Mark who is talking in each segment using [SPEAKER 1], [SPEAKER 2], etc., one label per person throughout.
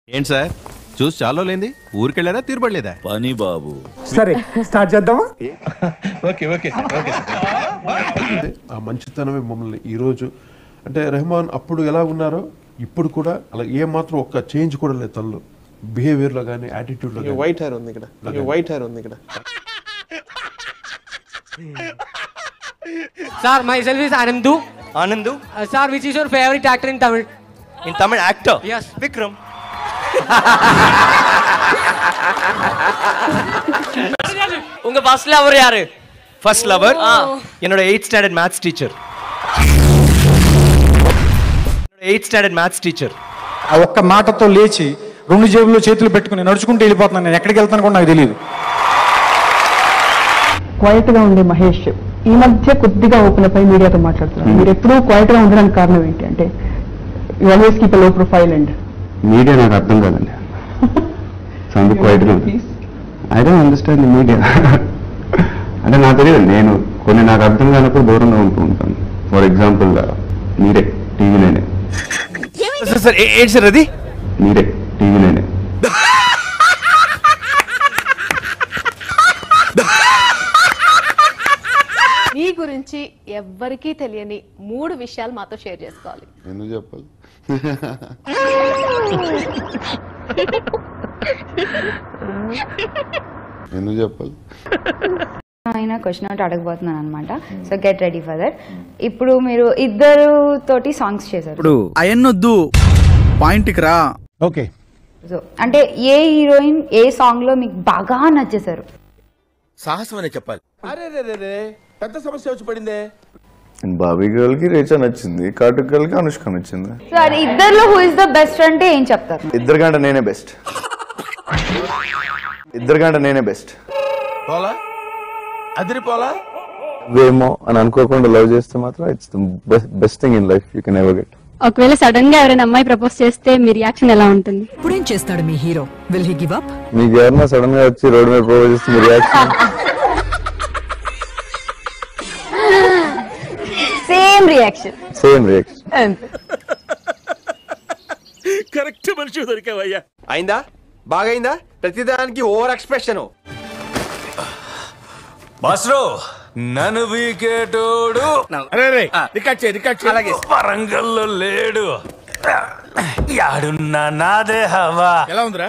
[SPEAKER 1] ఏంటి సార్ చూసి చాలా లేంది ఊరికెళ్ళారా తీరుబడలేదా
[SPEAKER 2] పని బాబు
[SPEAKER 3] సరే స్టార్ట్ చేద్దామా
[SPEAKER 4] ఆ మంచితనమే మమ్మల్ని ఈరోజు అంటే రెహమాన్ అప్పుడు ఎలా ఉన్నారో ఇప్పుడు కూడా అలా ఏ మాత్రం ఒక్క చేంజ్ కూడా లేదు తనలో బిహేవియర్లో కానీ యాటిట్యూడ్లో కానీ
[SPEAKER 5] వైట్ హెయిర్ ఉంది ఇక్కడ వైట్ హెయిర్ ఉంది ఇక్కడ
[SPEAKER 6] Sir, myself is Anandu.
[SPEAKER 7] Anandu
[SPEAKER 6] Uh, sir, which is your favorite actor in Tamil?
[SPEAKER 7] in Tamil actor.
[SPEAKER 6] Yes.
[SPEAKER 7] Vikram. உங்க ஃபர்ஸ்ட் லவர் யாரு ஃபர்ஸ்ட் லவர் என்னோட eight standard maths teacher eight standard maths teacher
[SPEAKER 3] ఆ ఒక్క మాటతో లేచి రెండు జేబుల్లో చేతులు పెట్టుకుని నడుచుకుంటూ వెళ్ళిపోతున్నాను నేను ఎక్కడికి వెళ్తాను కూడా నాకు తెలియదు
[SPEAKER 8] క్వైట్ గా ఉండే మహేష్ ఈ మధ్య కొద్దిగా ఓపెన్ అప్ అయి మీడియాతో మాట్లాడుతున్నారు మీరు ఎప్పుడూ క్వైట్ గా ఉండడానికి కారణం ఏంటి అంటే you always keep low profile and
[SPEAKER 9] media నాకు అర్థం కాదండి సో అందుకు quiet
[SPEAKER 8] please
[SPEAKER 9] I don't understand media అంటే నాకు తెలియదు నేను కొన్ని నాకు అర్థం కానప్పుడు దూరంగా ఉంటూ ఉంటాను ఫర్ ఎగ్జాంపుల్ మీరే టీవీ నేనే
[SPEAKER 7] సార్ సార్ ఏంటి సార్ అది
[SPEAKER 9] మీరే టీవీ నేనే
[SPEAKER 10] మీ గురించి ఎవ్వరికీ తెలియని మూడు విషయాలు మాతో షేర్ చేసుకోవాలి
[SPEAKER 9] ఎందుకు చెప్పాలి ఎందుకు చెప్పాలి
[SPEAKER 11] ఆయన క్వశ్చన్ ఒకటి అడగబోతున్నాను అనమాట so get ready for that ఇప్పుడు మీరు ఇద్దరు తోటి సాంగ్స్ చేశారు
[SPEAKER 2] ఇప్పుడు అయన్నొద్దు పాయింట్కి రా
[SPEAKER 3] ఓకే
[SPEAKER 11] సో అంటే ఏ హీరోయిన్ ఏ సాంగ్ లో మీకు బాగా నచ్చేశారు
[SPEAKER 2] సాహసం అనే చెప్పాలి
[SPEAKER 5] పెద్ద సమస్య వచ్చి పడిందే
[SPEAKER 9] బాబీ గర్ల్ కి రేచా నచ్చింది కాటు గర్ల్ కి అనుష్క నచ్చింది
[SPEAKER 11] సో అది ఇద్దరులో హూ ఇస్ ద బెస్ట్ అంటే ఏం చెప్తారు
[SPEAKER 9] ఇద్దరికంటే నేనే బెస్ట్ ఇద్దరికంటే నేనే బెస్ట్
[SPEAKER 5] పోలా అదిరిపోలా
[SPEAKER 9] ఏమో అని అనుకోకుండా లవ్ చేస్తే మాత్రం it's best thing in life you can ever get
[SPEAKER 10] ఒకవేళ సడన్ గా ఎవరైనా అమ్మాయి ప్రపోజ్ చేస్తే మీ రియాక్షన్ ఎలా ఉంటుంది
[SPEAKER 8] ఇప్పుడేం చేస్తాడు మీ hero will he give up
[SPEAKER 9] మీకు ఎవరన్నా సడన్ గా వచ్చి రోడ్ మీద ప్రపోజ్ చేస్తే మీ reaction
[SPEAKER 11] same reaction
[SPEAKER 9] same reaction
[SPEAKER 2] correct మనిషి దొరికావయ్యా
[SPEAKER 5] అయిందా బాగైందా ప్రతిదానికి ఓవర్ ఎక్స్ప్రెషన్
[SPEAKER 2] బస్రో నన్ను వీకేటోడు రికార్డ్ చేయి రికార్డ్ చేయి అలాగే వరంగల్లో లేడు యాడున్నా నాదే హవా ఎలా ఉందిరా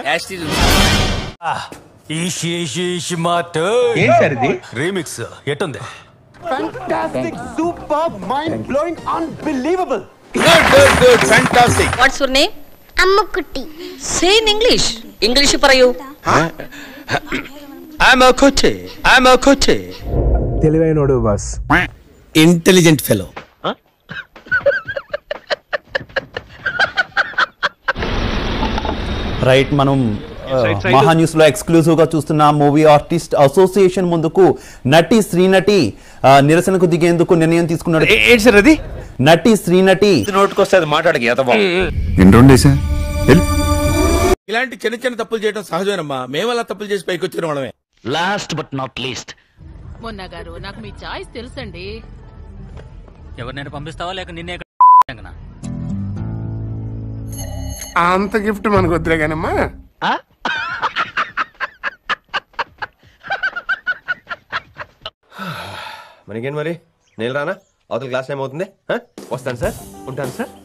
[SPEAKER 2] ఈష్ ఈష్ ఈష్ మాట
[SPEAKER 5] ఏంటి సార్ ఇది
[SPEAKER 2] రీమిక్స్ ఎట్టుంది
[SPEAKER 5] super mind blowing unbelievable
[SPEAKER 10] what's your name Ammakutti same English English പറയൂ
[SPEAKER 7] I'm a coach I'm a coach
[SPEAKER 3] తెలివైనోడు బాస్
[SPEAKER 2] ఇంటెలిజెంట్ ఫెలో
[SPEAKER 12] రైట్ మనం మహా న్యూస్ లో ఎక్స్క్లూజివ్ గా చూస్తున్న మూవీ ఆర్టిస్ట్ అసోసియేషన్ ముందుకు నటి శ్రీనటి ఆ, నిరసనకు దిగేందుకు నిర్ణయం తీసుకున్నాడు
[SPEAKER 7] ఏంటి సార్ అది
[SPEAKER 12] నటి శ్రీనటి
[SPEAKER 7] నోటుకొస్తే అది మాట్లాడక ఎదవా
[SPEAKER 9] ఎన్ని రెండు వేసా
[SPEAKER 2] ఇలాంటి చిన్న చిన్న తప్పులు చేయడం సహజమేనమ్మా మేము అలా తప్పులు చేసి పైకి వచ్చిన వాళ్ళమే
[SPEAKER 7] లాస్ట్ బట్ నాట్ లీస్ట్
[SPEAKER 10] మొన్న గారు నాకు మీ చాయిస్ తెలుసండి
[SPEAKER 6] ఎవరినైనా పంపిస్తావా లేక నిన్నే
[SPEAKER 3] అంత గిఫ్ట్ మనకు వద్దులే కానమ్మా
[SPEAKER 5] మనకేంటి మరి నేను రానా అవతల క్లాస్ ఏమవుతుంది వస్తాను సార్ ఉంటాను సార్